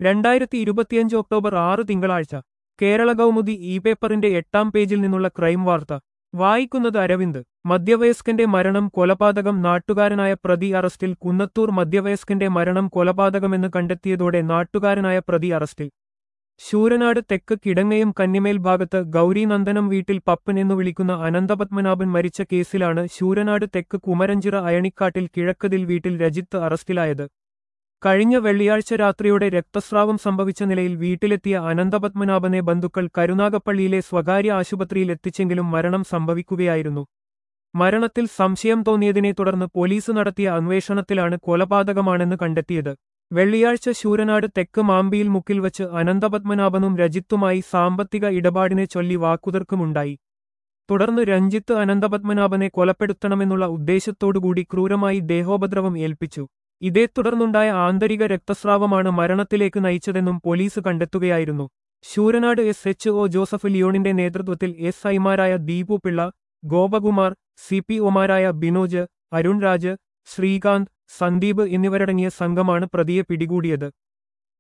രണ്ടായിരത്തി ഇരുപത്തിയഞ്ച് ഒക്ടോബർ ആറ് തിങ്കളാഴ്ച കേരള കൗമുദി ഇ പേപ്പറിന്റെ എട്ടാം പേജിൽ നിന്നുള്ള ക്രൈം വാർത്ത വായിക്കുന്നത് അരവിന്ദ് മധ്യവയസ്കന്റെ മരണം കൊലപാതകം നാട്ടുകാരനായ പ്രതി അറസ്റ്റിൽ കുന്നത്തൂർ മധ്യവയസ്കന്റെ മരണം കൊലപാതകമെന്ന് കണ്ടെത്തിയതോടെ നാട്ടുകാരനായ പ്രതി അറസ്റ്റിൽ ശൂരനാട് തെക്ക് കിടങ്ങയും കന്നിമേൽ ഭാഗത്ത് ഗൗരീനന്ദനം വീട്ടിൽ പപ്പൻ എന്നു വിളിക്കുന്ന അനന്തപത്മനാഭൻ മരിച്ച കേസിലാണ് ശൂരനാട് തെക്ക് കുമരഞ്ചിറ അയണിക്കാട്ടിൽ കിഴക്കതിൽ വീട്ടിൽ രജിത്ത് അറസ്റ്റിലായത് കഴിഞ്ഞ വെള്ളിയാഴ്ച രാത്രിയോടെ രക്തസ്രാവം സംഭവിച്ച നിലയിൽ വീട്ടിലെത്തിയ അനന്തപത്മനാഭനെ ബന്ധുക്കൾ കരുനാഗപ്പള്ളിയിലെ സ്വകാര്യ ആശുപത്രിയിൽ എത്തിച്ചെങ്കിലും മരണം സംഭവിക്കുകയായിരുന്നു മരണത്തിൽ സംശയം തോന്നിയതിനെ തുടർന്ന് പോലീസ് നടത്തിയ അന്വേഷണത്തിലാണ് കൊലപാതകമാണെന്ന് കണ്ടെത്തിയത് വെള്ളിയാഴ്ച ശൂരനാട് തെക്ക് മാമ്പിയിൽ മുക്കിൽ വച്ച് അനന്തപത്മനാഭനും രജിത്തുമായി സാമ്പത്തിക ഇടപാടിനെ ചൊല്ലി വാക്കുതർക്കമുണ്ടായി തുടർന്ന് രഞ്ജിത്ത് അനന്തപത്മനാഭനെ കൊലപ്പെടുത്തണമെന്നുള്ള ഉദ്ദേശത്തോടുകൂടി ക്രൂരമായി ദേഹോപദ്രവം ഏൽപ്പിച്ചു ഇതേ തുടർന്നുണ്ടായ ആന്തരിക രക്തസ്രാവമാണ് മരണത്തിലേക്ക് നയിച്ചതെന്നും പോലീസ് കണ്ടെത്തുകയായിരുന്നു Sooranad S H O Joseph ലിയോണിന്റെ നേതൃത്വത്തിൽ എസ് ഐമാരായ ദീപു പിള്ള ഗോപകുമാർ സി പി ഒമാരായ ബിനോജ് അരുൺ രാജ് ശ്രീകാന്ത് സന്ദീപ് എന്നിവരടങ്ങിയ സംഘമാണ് പ്രതിയെ പിടികൂടിയത്